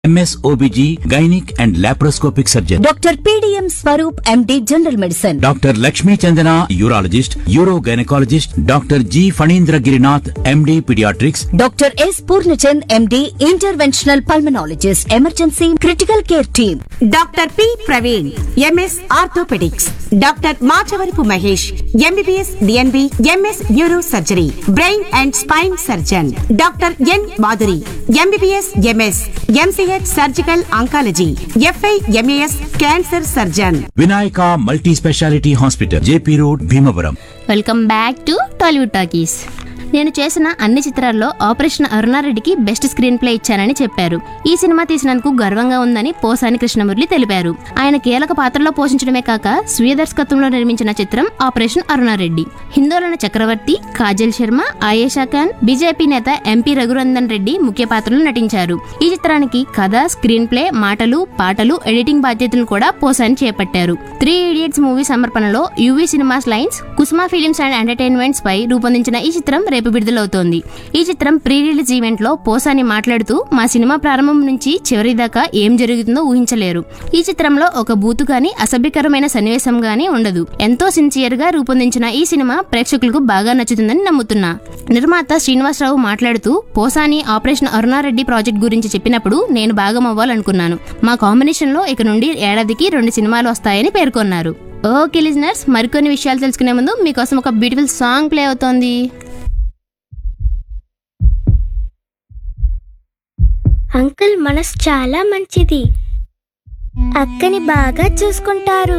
MS OBG gynaec and laparoscopic surgeon doctor PDM Swaroop MD general medicine doctor Lakshmi Chandana urologist uro gynaecologist doctor G Phanindra Girinath MD paediatrics doctor S Purnachand MD interventional pulmonologist emergency critical care team doctor P Praveen MS orthopaedics doctor Machavarapu Mahesh MBBS DNB MS neuro surgery brain and spine surgeon doctor N Madhuri MBBS MS MCH surgical oncology FI MAS cancer surgeon Vinayaka multi speciality hospital JP road Bhimavaram welcome back to Tollywood talkies నేను చేసిన అన్ని చిత్రాల్లో operation అరుణారెడ్డికి best screenplay ఇచ్చానని చెప్పారు ఈ cinema తీసినందుకు గర్వంగా ఉందని పోసాని కృష్ణమురళి తెలిపారు ఆయన కీలక పాత్రలో పోషించడమే కాక స్వీయ దర్శకత్వంలో నిర్మించిన చిత్రం ఆపరేషన్ అరుణారెడ్డి హిందోళన చక్రవర్తి కాజల్ శర్మ ఆయేషా ఖాన్ బీజేపీ నేత ఎంపీ రఘునందన్ రెడ్డి ముఖ్య పాత్రలు నటించారు ఈ చిత్రానికి కథ స్క్రీన్ ప్లే మాటలు పాటలు ఎడిటింగ్ బాధ్యతలు కూడా పోసాని చేపట్టారు త్రీ ఇడియట్స్ మూవీ సమర్పణలో UV cinemas lines Kusma films and entertainments పై రూపొందించిన ఈ చిత్రం రేపు విడుదలవుతోంది ఈ చిత్రం ప్రీ రిలీజ్ ఈవెంట్ లో పోసాని మాట్లాడుతూ మా సినిమా ప్రారంభం నుంచి చివరి దాకా ఏం జరుగుతుందో ఊహించలేరు ఈ చిత్రంలో ఒక బూతు గాని అసభ్యకరమైన సన్నివేశం గాని ఉండదు ఎంతో సిన్సియర్ గా రూపొందించిన ఈ సినిమా ప్రేక్షకులకు బాగా నచ్చుతుందని నమ్ముతున్నా నిర్మాత శ్రీనివాసరావు మాట్లాడుతూ పోసాని ఆపరేషన్ అరుణారెడ్డి ప్రాజెక్ట్ గురించి చెప్పినప్పుడు నేను భాగం అవ్వాలనుకున్నాను మా కాంబినేషన్ లో ఇక నుండి ఏడాదికి రెండు సినిమాలు వస్తాయని పేర్కొన్నారు ఓకే లిజనర్స్ మరికొన్ని విషయాలు తెలుసుకునే ముందు మీకోసం ఒక బ్యూటిఫుల్ సాంగ్ ప్లే అవుతోంది అంకుల్ మనసు చాలా మంచిది అక్కని బాగా చూసుకుంటారు